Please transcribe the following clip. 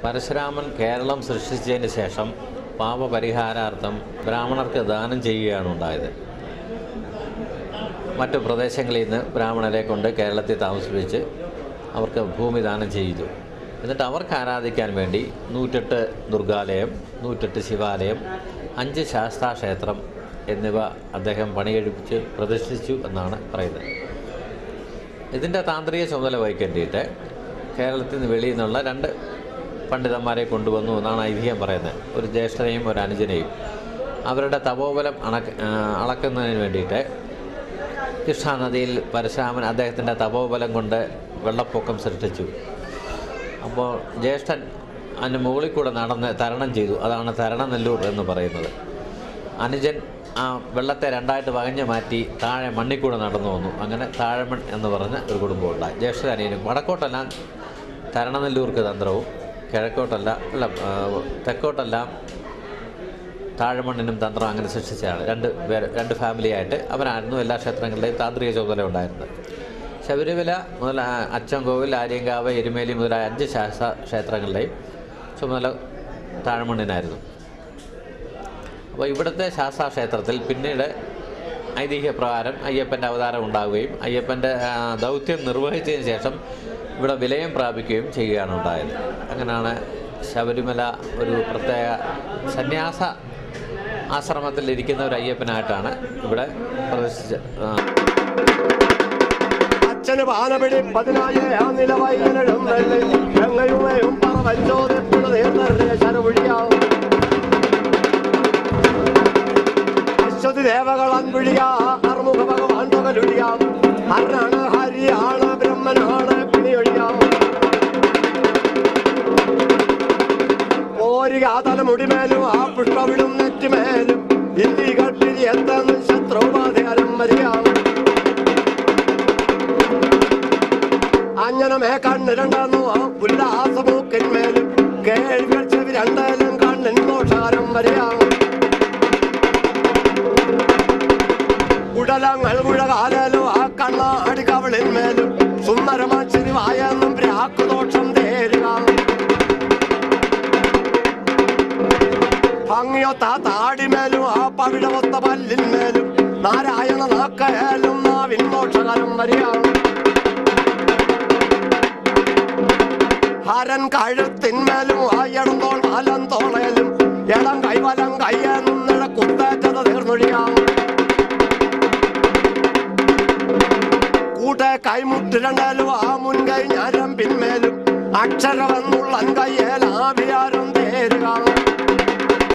പരശുരാമൻ കേരളം സൃഷ്ടിച്ചതിന് ശേഷം പാപപരിഹാരാർത്ഥം ബ്രാഹ്മണർക്ക് ദാനം ചെയ്യുകയാണ് ഉണ്ടായത് മറ്റു പ്രദേശങ്ങളിൽ നിന്ന് ബ്രാഹ്മണരെ കൊണ്ട് കേരളത്തിൽ താമസിപ്പിച്ച് അവർക്ക് ഭൂമി ദാനം ചെയ്തു എന്നിട്ട് അവർക്ക് ആരാധിക്കാൻ വേണ്ടി നൂറ്റെട്ട് ദുർഗാലയം നൂറ്റെട്ട് ശിവാലയം അഞ്ച് ശാസ്താക്ഷേത്രം എന്നിവ അദ്ദേഹം പണികഴിപ്പിച്ച് പ്രതിഷ്ഠിച്ചു എന്നാണ് പറയുന്നത് ഇതിൻ്റെ താന്ത്രിക ചുമതല വഹിക്കേണ്ടിയിട്ട് കേരളത്തിൽ നിന്ന് വെളിയിൽ നിന്നുള്ള രണ്ട് പണ്ഡിതന്മാരെ കൊണ്ടുവന്നു എന്നാണ് ഐതിഹ്യം പറയുന്നത് ഒരു ജ്യേഷ്ഠനെയും ഒരു അനുജനെയും അവരുടെ തപോബലം അണക്ക് ആ, അളക്കുന്നതിന് വേണ്ടിയിട്ട് കൃഷ്ണാനദിയിൽ പരശുരാമൻ അദ്ദേഹത്തിൻ്റെ തപോബലം കൊണ്ട് വെള്ളപ്പൊക്കം സൃഷ്ടിച്ചു അപ്പോൾ ജ്യേഷ്ഠൻ അതിൻ്റെ മുകളിൽ കൂടെ നടന്ന് തരണം ചെയ്തു അതാണ് തരണനെല്ലൂർ എന്ന് പറയുന്നത് അനുജൻ ആ വെള്ളത്തെ രണ്ടായിട്ട് വകഞ്ഞു മാറ്റി താഴെ മണ്ണിൽ കൂടെ നടന്നു വന്നു അങ്ങനെ താഴമൺ എന്ന് പറഞ്ഞ ഒരു കുടുംബം ഉണ്ടായി ജ്യേഷ്ഠ അനിയനും വടക്കോട്ടെല്ലാം തരണനെല്ലൂർക്ക് തന്ത്രവും കിഴക്കോട്ടല്ല അല്ല ആ, തെക്കോട്ടെല്ലാം താഴമണ്ണിനും തന്ത്രം അങ്ങനെ സൃഷ്ടിച്ചതാണ് രണ്ട് പേര് രണ്ട് ഫാമിലിയായിട്ട് അവരായിരുന്നു എല്ലാ ക്ഷേത്രങ്ങളുടെയും താന്ത്രിക ചുമതല ഉണ്ടായിരുന്നത് ശബരിമല മുതൽ ആ, അച്ചൻകോവിൽ ആര്യങ്കാവ് എരുമേലി മുതലായ അഞ്ച് ശാസ്ത്ര ക്ഷേത്രങ്ങളുടെയും ചുമതല താഴമണ്ണിനായിരുന്നു അപ്പോൾ ഇവിടുത്തെ ശാസ്താ ക്ഷേത്രത്തിൽ പിന്നീട് ഐതിഹ്യപ്രകാരം അയ്യപ്പൻ്റെ അവതാരം ഉണ്ടാവുകയും അയ്യപ്പൻ്റെ ആ, ദൗത്യം നിർവഹിച്ചതിന് ശേഷം ഇവിടെ വിലയം പ്രാപിക്കുകയും ചെയ്യുകയാണ് ഉണ്ടായത് അങ്ങനെയാണ് ശബരിമല ഒരു പ്രത്യേക സന്യാസ ആശ്രമത്തിൽ ഇരിക്കുന്ന ഒരു അയ്യപ്പനായിട്ടാണ് ഇവിടെ പ്രദർശിച്ച ആ, അച്ഛന് പാനപിടി പതിനായ ആ നിലവൈകനും ഗംഗയുമയും പറവഞ്ചോദെപ്പോഴും നേർന്നറിയ ശരവൊഴിയാവും അശ്വതി ദേവകൾ അൻപിഴിയ അറുമുഖ ഭഗവാൻ പകലൊഴിയാം ഹരനാണ് ഹരിയാണ് ബ്രഹ്മനാണ് പിണിയൊഴിയാം ഓരിക തലമുടിമേലും ആ പുഷ്പവിടും നെറ്റിമേലും ഇല്ലികൾ പിരി എന്തെന്ന് ശത്രുപാധികാരം വരികയാവും അഞ്ഞനമേ കണ്ണിരണ്ടെന്നു ആ ഉല്ലാസമൂക്കിന്മേലും കേൾവികൾ ചെവി രണ്ടേലും കണ്ണിൻ ദോഷാരം വരികയാവും ഉടലങ്ങൾ ഉഴകാലും ആ കണ്ണാടി കവളിന്മേലും സുന്ദരമാച്ചിരി വായെന്നും പ്രാക്കുദോഷം തേരുക ഭംഗിയൊത്ത താടിമേലും ആ പവിഴമൊത്ത പല്ലിന്മേലും നാരായണ നാക്കയാലും നാവിൻ ദോഷകരം വരിക ഹരൻ കഴുത്തിന്മേലും ആ ഇടന്തോൾ വലം തോളയിലും ഇടം കൈവലം കയ്യെന്നിട കുത്തേറ്റത് തീർന്നൊഴിയാം കൂട്ടെ കൈമുട്ടിരണ്ടാലും ആ മുൻകൈ ഞാരം പിന്മേലും അക്ഷരമെന്നുള്ള കയ്യേൽ ആഭിയാരം തേരുക